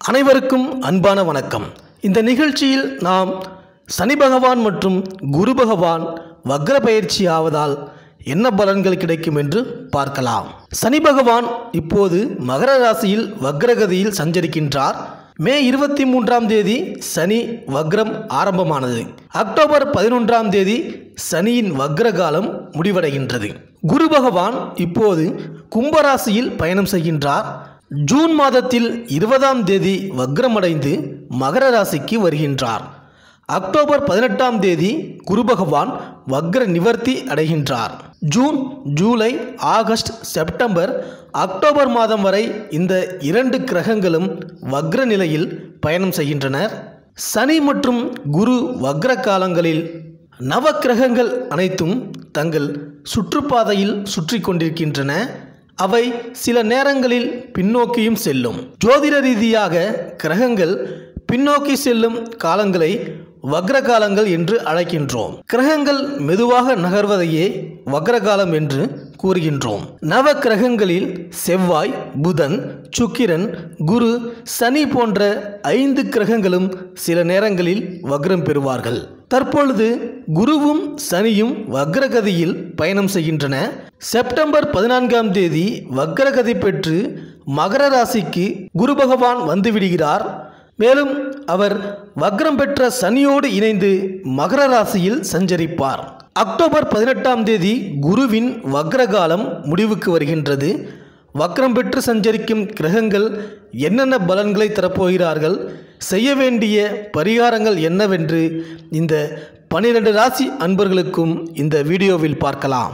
அனைவருக்கும் அன்பான வணக்கம் இந்த நிகழ்ச்சியில் நாம் சனி பகவான் மற்றும் குரு பகவான் வக்ர பயிற்சி ஆவதால் என்ன பலன்கள் கிடைக்கும் என்று பார்க்கலாம் சனி பகவான் இப்போது மகர ராசியில் வக்ரகதியில் சஞ்சரிக்கின்றார் மே இருபத்தி மூன்றாம் தேதி சனி வக்ரம் ஆரம்பமானது அக்டோபர் பதினொன்றாம் தேதி சனியின் வக்ர காலம் முடிவடைகின்றது குரு பகவான் இப்போது கும்பராசியில் பயணம் செய்கின்றார் ஜூன் மாதத்தில் இருபதாம் தேதி வக்ரமடைந்து மகர ராசிக்கு வருகின்றார் அக்டோபர் பதினெட்டாம் தேதி குரு பகவான் வக்ர நிவர்த்தி அடைகின்றார் June July August September October மாதம் வரை இந்த இரண்டு கிரகங்களும் வக்ர நிலையில் பயணம் செய்கின்றனர் சனி மற்றும் குரு வக்ர காலங்களில் நவ கிரகங்கள் அனைத்தும் தங்கள் சுற்றுப்பாதையில் சுற்றி கொண்டிருக்கின்றன அவை சில நேரங்களில் பின்னோக்கியும் செல்லும் ஜோதிட ரீதியாக கிரகங்கள் பின்னோக்கி செல்லும் காலங்களை வக்ர காலங்கள் என்று அழைக்கின்றோம் கிரகங்கள் மெதுவாக நகர்வதையே வக்ரகாலம் என்று கூறுகின்றோம் நவ கிரகங்களில் செவ்வாய் புதன் சுக்கிரன் குரு சனி போன்ற ஐந்து கிரகங்களும் சில நேரங்களில் வக்ரம் பெறுவார்கள் தற்பொழுது குருவும் சனியும் வக்ரகதியில் பயணம் செய்கின்றன செப்டம்பர் பதினான்காம் தேதி வக்ரகதி பெற்று மகர ராசிக்கு குரு பகவான் வந்துவிடுகிறார் மேலும் அவர் வக்ரம் பெற்ற சனியோடு இணைந்து மகர ராசியில் சஞ்சரிப்பார் அக்டோபர் பதினெட்டாம் தேதி குருவின் வக்ரகாலம் முடிவுக்கு வருகின்றது வக்ரம் பெற்று சஞ்சரிக்கும் கிரகங்கள் என்னென்ன பலன்களை தரப்போகிறார்கள் செய்ய வேண்டிய பரிகாரங்கள் என்னவென்று இந்த பனிரெண்டு ராசி அன்பர்களுக்கும் இந்த வீடியோவில் பார்க்கலாம்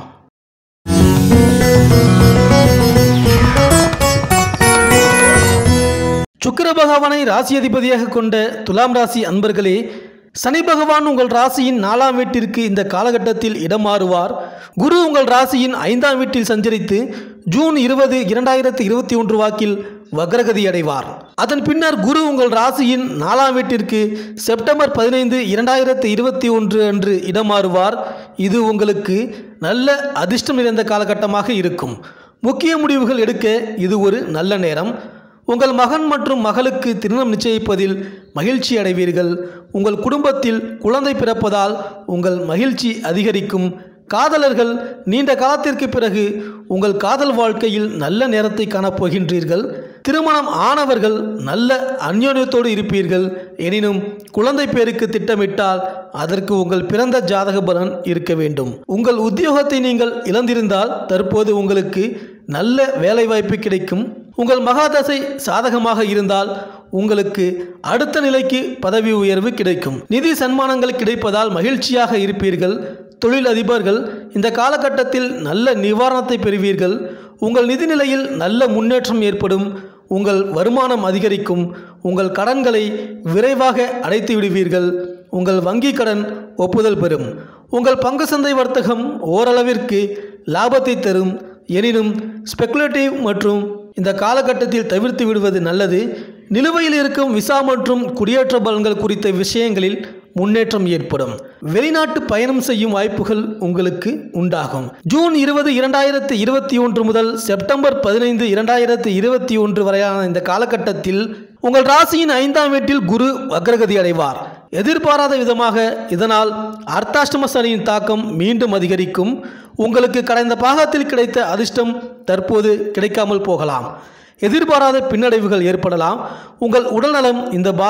சுக்கிர பகவானை ராசி அதிபதியாக கொண்ட துலாம் ராசி அன்பர்களே சனி பகவான் உங்கள் ராசியின் நாலாம் வீட்டிற்கு இந்த காலகட்டத்தில் இடம் மாறுவார் குரு உங்கள் ராசியின் ஐந்தாம் வீட்டில் சஞ்சரித்து ஜூன் இருபது இரண்டாயிரத்தி இருபத்தி ஒன்று வாக்கில் வக்ரகதி அடைவார் அதன் பின்னர் குரு உங்கள் ராசியின் நாலாம் வீட்டிற்கு செப்டம்பர் பதினைந்து இரண்டாயிரத்தி இருபத்தி ஒன்று அன்று இடம் மாறுவார் இது உங்களுக்கு நல்ல அதிர்ஷ்டம் நிறைந்த காலகட்டமாக இருக்கும் முக்கிய முடிவுகள் எடுக்க இது ஒரு நல்ல நேரம் உங்கள் மகன் மற்றும் மகளுக்கு திருமணம் நிச்சயிப்பதில் மகிழ்ச்சி அடைவீர்கள் உங்கள் குடும்பத்தில் குழந்தை பிறப்பதால் உங்கள் மகிழ்ச்சி அதிகரிக்கும் காதலர்கள் நீண்ட காலத்திற்கு பிறகு உங்கள் காதல் வாழ்க்கையில் நல்ல நேரத்தை காணப்போகின்றீர்கள் திருமணம் ஆனவர்கள் நல்ல அந்யோன்யத்தோடு இருப்பீர்கள் எனினும் குழந்தை பேருக்கு திட்டமிட்டால் அதற்கு உங்கள் பிறந்த ஜாதக பலன் இருக்க வேண்டும் உங்கள் உத்தியோகத்தை நீங்கள் இழந்திருந்தால் தற்போது உங்களுக்கு நல்ல வேலைவாய்ப்பு கிடைக்கும் உங்கள் மகாதசை சாதகமாக இருந்தால் உங்களுக்கு அடுத்த நிலைக்கு பதவி உயர்வு கிடைக்கும் நிதி சன்மானங்கள் கிடைப்பதால் மகிழ்ச்சியாக இருப்பீர்கள் தொழில் அதிபர்கள் இந்த காலகட்டத்தில் நல்ல நிவாரணத்தை பெறுவீர்கள் உங்கள் நிதி நிலையில் நல்ல முன்னேற்றம் ஏற்படும் உங்கள் வருமானம் அதிகரிக்கும் உங்கள் கடன்களை விரைவாக அடைத்து விடுவீர்கள் உங்கள் வங்கி கடன் ஒப்புதல் பெறும் உங்கள் பங்கு சந்தை வர்த்தகம் ஓரளவிற்கு லாபத்தை தரும் எனினும் ஸ்பெகுலேட்டிவ் மற்றும் இந்த காலகட்டத்தில் தவிர்த்து விடுவது நல்லது நிலுவையில் இருக்கும் விசா மற்றும் குடியேற்ற பலன்கள் குறித்த விஷயங்களில் முன்னேற்றம் ஏற்படும் வெளிநாட்டு பயணம் செய்யும் வாய்ப்புகள் உங்களுக்கு உண்டாகும் ஜூன் இருபது இரண்டாயிரத்தி இருபத்தி ஒன்று முதல் செப்டம்பர் பதினைந்து இரண்டாயிரத்தி இருபத்தி ஒன்று வரையான இந்த காலகட்டத்தில் உங்கள் ராசியின் ஐந்தாம் வீட்டில் குரு வக்ரகதி அடைவார் எதிர்பாராத விதமாக இதனால் அர்த்தாஷ்டம சனியின் தாக்கம் மீண்டும் அதிகரிக்கும் உங்களுக்கு கடந்த பாகத்தில் கிடைத்த அதிர்ஷ்டம் தற்போது கிடைக்காமல் போகலாம் எதிர்பாராத பின்னடைவுகள் ஏற்படலாம் உங்கள் உடல்நலம் இந்த பா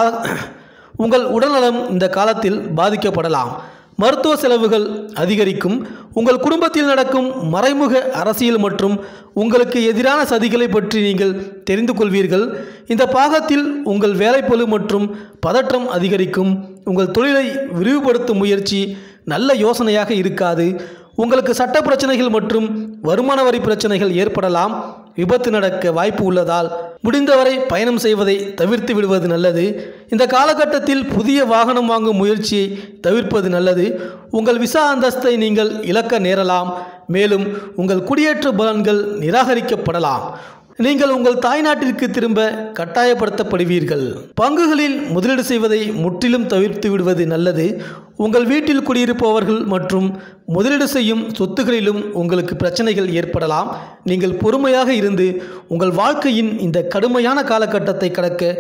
உங்கள் உடல்நலம் இந்த காலத்தில் பாதிக்கப்படலாம் மருத்துவ செலவுகள் அதிகரிக்கும் உங்கள் குடும்பத்தில் நடக்கும் மறைமுக அரசியல் மற்றும் உங்களுக்கு எதிரான சதிகளை பற்றி நீங்கள் தெரிந்து கொள்வீர்கள் இந்த பாகத்தில் உங்கள் வேலைப்பளு மற்றும் பதற்றம் அதிகரிக்கும் உங்கள் தொழிலை விரிவுபடுத்தும் முயற்சி நல்ல யோசனையாக இருக்காது உங்களுக்கு சட்ட பிரச்சனைகள் மற்றும் வருமான வரி பிரச்சனைகள் ஏற்படலாம் விபத்து நடக்க வாய்ப்பு உள்ளதால் முடிந்தவரை பயணம் செய்வதை தவிர்த்து விடுவது நல்லது இந்த காலகட்டத்தில் புதிய வாகனம் வாங்கும் முயற்சியை தவிர்ப்பது நல்லது உங்கள் விசா அந்தஸ்தை நீங்கள் இழக்க நேரலாம் மேலும் உங்கள் குடியேற்ற பலன்கள் நிராகரிக்கப்படலாம் நீங்கள் உங்கள் தாய்நாட்டிற்கு திரும்ப கட்டாயப்படுத்தப்படுவீர்கள் பங்குகளில் முதலீடு செய்வதை முற்றிலும் தவிர்த்து விடுவது நல்லது உங்கள் வீட்டில் குடியிருப்பவர்கள் மற்றும் முதலீடு செய்யும் சொத்துகளிலும் உங்களுக்கு பிரச்சனைகள் ஏற்படலாம் நீங்கள் பொறுமையாக இருந்து உங்கள் வாழ்க்கையின் இந்த கடுமையான காலகட்டத்தை கடக்க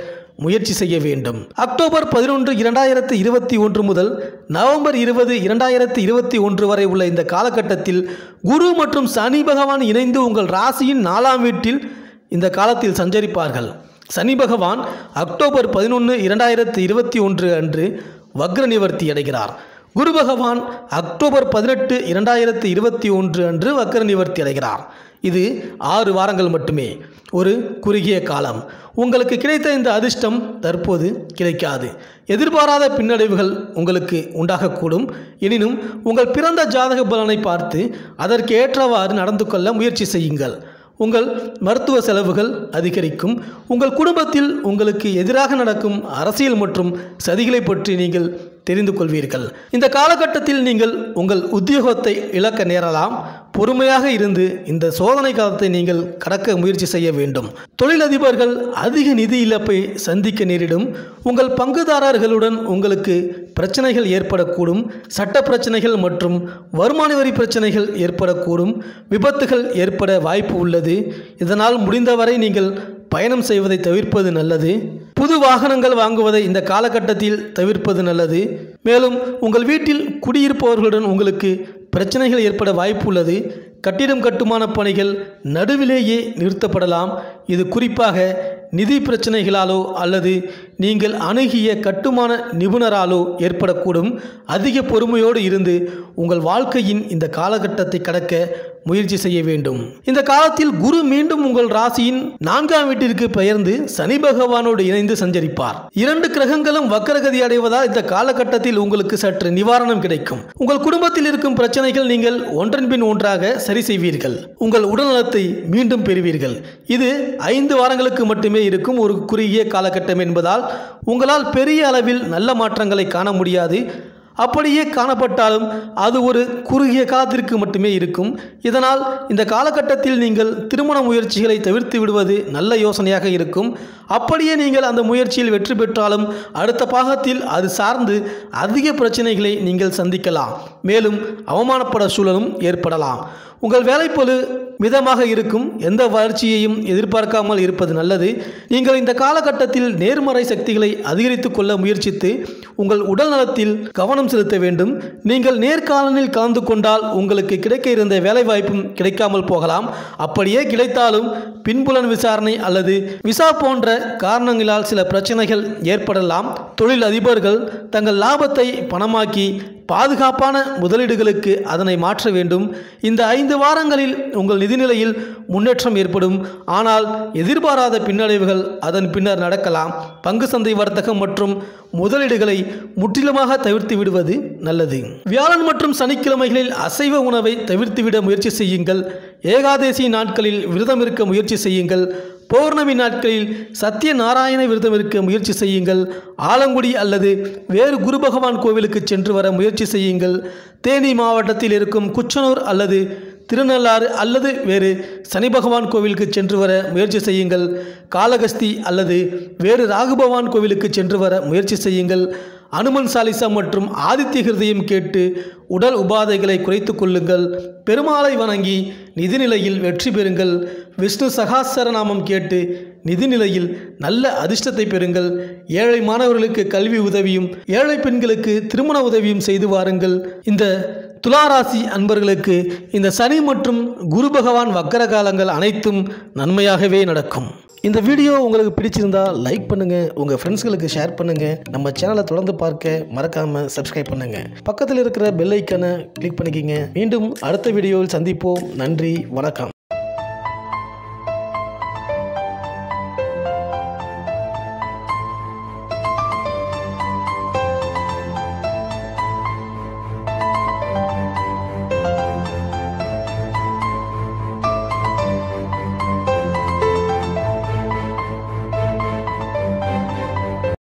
முயற்சி செய்ய வேண்டும் அக்டோபர் பதினொன்று இரண்டாயிரத்து இருபத்தி ஒன்று முதல் நவம்பர் இருபது இரண்டாயிரத்து இருபத்தி ஒன்று வரை உள்ள இந்த காலகட்டத்தில் குரு மற்றும் சனி பகவான் இணைந்து உங்கள் ராசியின் நாலாம் வீட்டில் இந்த காலத்தில் சஞ்சரிப்பார்கள் சனி பகவான் அக்டோபர் பதினொன்று இரண்டாயிரத்து இருபத்தி ஒன்று அன்று வக்ர நிவர்த்தி அடைகிறார் குரு பகவான் அக்டோபர் பதினெட்டு இரண்டாயிரத்து இருபத்தி ஒன்று அன்று வக்ர நிவர்த்தி அடைகிறார் இது ஆறு வாரங்கள் மட்டுமே ஒரு குறுகிய காலம் உங்களுக்கு கிடைத்த இந்த அதிர்ஷ்டம் தற்போது கிடைக்காது எதிர்பாராத பின்னடைவுகள் உங்களுக்கு உண்டாகக்கூடும் எனினும் உங்கள் பிறந்த ஜாதக பலனை பார்த்து அதற்கு ஏற்றவாறு நடந்து கொள்ள முயற்சி செய்யுங்கள் உங்கள் மருத்துவ செலவுகள் அதிகரிக்கும் உங்கள் குடும்பத்தில் உங்களுக்கு எதிராக நடக்கும் அரசியல் மற்றும் சதிகளை பற்றி நீங்கள் தெரிந்து கொள்வீர்கள் இந்த காலகட்டத்தில் நீங்கள் உங்கள் உத்தியோகத்தை இழக்க நேரலாம் பொறுமையாக இருந்து இந்த சோதனை காலத்தை நீங்கள் கடக்க முயற்சி செய்ய வேண்டும் தொழிலதிபர்கள் அதிக நிதி இழப்பை சந்திக்க நேரிடும் உங்கள் பங்குதாரர்களுடன் உங்களுக்கு பிரச்சனைகள் ஏற்படக்கூடும் சட்ட பிரச்சனைகள் மற்றும் வருமான வரி பிரச்சனைகள் ஏற்படக்கூடும் விபத்துகள் ஏற்பட வாய்ப்பு உள்ளது இதனால் முடிந்தவரை நீங்கள் பயணம் செய்வதை தவிர்ப்பது நல்லது புது வாகனங்கள் வாங்குவதை இந்த காலகட்டத்தில் தவிர்ப்பது நல்லது மேலும் உங்கள் வீட்டில் குடியிருப்பவர்களுடன் உங்களுக்கு பிரச்சனைகள் ஏற்பட வாய்ப்பு உள்ளது கட்டிடம் கட்டுமான பணிகள் நடுவிலேயே நிறுத்தப்படலாம் இது குறிப்பாக நிதி பிரச்சனைகளாலோ அல்லது நீங்கள் அணுகிய கட்டுமான நிபுணராலோ ஏற்படக்கூடும் அதிக பொறுமையோடு இருந்து உங்கள் வாழ்க்கையின் இந்த காலகட்டத்தை கடக்க முயற்சி செய்ய வேண்டும் இந்த காலத்தில் குரு மீண்டும் உங்கள் ராசியின் நான்காம் வீட்டிற்கு பெயர்ந்து சனி பகவானோடு இணைந்து சஞ்சரிப்பார் இரண்டு கிரகங்களும் வக்கரகதி அடைவதால் இந்த காலகட்டத்தில் உங்களுக்கு சற்று நிவாரணம் கிடைக்கும் உங்கள் குடும்பத்தில் இருக்கும் பிரச்சனைகள் நீங்கள் ஒன்றன் பின் ஒன்றாக சரி செய்வீர்கள் உங்கள் உடல்நலத்தை மீண்டும் பெறுவீர்கள் இது ஐந்து வாரங்களுக்கு மட்டுமே இருக்கும் ஒரு குறுகிய காலகட்டம் என்பதால் உங்களால் பெரிய அளவில் நல்ல மாற்றங்களை காண முடியாது அப்படியே காணப்பட்டாலும் அது ஒரு குறுகிய காலத்திற்கு மட்டுமே இருக்கும் இதனால் இந்த காலகட்டத்தில் நீங்கள் திருமண முயற்சிகளை தவிர்த்து விடுவது நல்ல யோசனையாக இருக்கும் அப்படியே நீங்கள் அந்த முயற்சியில் வெற்றி பெற்றாலும் அடுத்த பாகத்தில் அது சார்ந்து அதிக பிரச்சனைகளை நீங்கள் சந்திக்கலாம் மேலும் அவமானப்பட சூழலும் ஏற்படலாம் உங்கள் வேலைப்பொழு மிதமாக இருக்கும் எந்த வளர்ச்சியையும் எதிர்பார்க்காமல் இருப்பது நல்லது நீங்கள் இந்த காலகட்டத்தில் நேர்மறை சக்திகளை அதிகரித்து கொள்ள முயற்சித்து உங்கள் உடல் நலத்தில் கவனம் செலுத்த வேண்டும் நீங்கள் நேர்காணலில் கலந்து கொண்டால் உங்களுக்கு கிடைக்க இருந்த வேலைவாய்ப்பும் கிடைக்காமல் போகலாம் அப்படியே கிடைத்தாலும் பின்புலன் விசாரணை அல்லது விசா போன்ற காரணங்களால் சில பிரச்சனைகள் ஏற்படலாம் தொழில் அதிபர்கள் தங்கள் லாபத்தை பணமாக்கி பாதுகாப்பான முதலீடுகளுக்கு அதனை மாற்ற வேண்டும் இந்த ஐந்து வாரங்களில் உங்கள் நிதிநிலையில் முன்னேற்றம் ஏற்படும் ஆனால் எதிர்பாராத பின்னடைவுகள் அதன் பின்னர் நடக்கலாம் பங்கு சந்தை வர்த்தகம் மற்றும் முதலீடுகளை முற்றிலுமாக தவிர்த்து விடுவது நல்லது வியாழன் மற்றும் சனிக்கிழமைகளில் அசைவ உணவை தவிர்த்துவிட முயற்சி செய்யுங்கள் ஏகாதேசி நாட்களில் விரதம் இருக்க முயற்சி செய்யுங்கள் பௌர்ணமி நாட்களில் சத்திய நாராயண விரதம் இருக்க முயற்சி செய்யுங்கள் ஆலங்குடி அல்லது வேறு குரு பகவான் கோவிலுக்கு சென்று வர முயற்சி செய்யுங்கள் தேனி மாவட்டத்தில் இருக்கும் குச்சனூர் அல்லது திருநள்ளாறு அல்லது வேறு சனி பகவான் கோவிலுக்கு சென்று வர முயற்சி செய்யுங்கள் காளகஸ்தி அல்லது வேறு ராகுபவான் கோவிலுக்கு சென்று வர முயற்சி செய்யுங்கள் அனுமன் சாலிசா மற்றும் ஆதித்ய ஹிருதயம் கேட்டு உடல் உபாதைகளை குறைத்து கொள்ளுங்கள் பெருமாளை வணங்கி நிதிநிலையில் வெற்றி பெறுங்கள் விஷ்ணு சகாசரநாமம் கேட்டு நிதிநிலையில் நல்ல அதிர்ஷ்டத்தை பெறுங்கள் ஏழை மாணவர்களுக்கு கல்வி உதவியும் ஏழை பெண்களுக்கு திருமண உதவியும் செய்து வாருங்கள் இந்த துளாராசி அன்பர்களுக்கு இந்த சனி மற்றும் குரு பகவான் வக்கர காலங்கள் அனைத்தும் நன்மையாகவே நடக்கும் இந்த வீடியோ உங்களுக்கு பிடிச்சிருந்தா லைக் பண்ணுங்க உங்க ஃப்ரெண்ட்ஸ்களுக்கு ஷேர் பண்ணுங்க நம்ம சேனலை தொடர்ந்து பார்க்க மறக்காம சப்ஸ்கிரைப் பண்ணுங்க பக்கத்தில் இருக்கிற பெல் ஐக்கனை கிளிக் பண்ணிக்கிங்க மீண்டும் அடுத்த வீடியோவில் சந்திப்போம் நன்றி வணக்கம்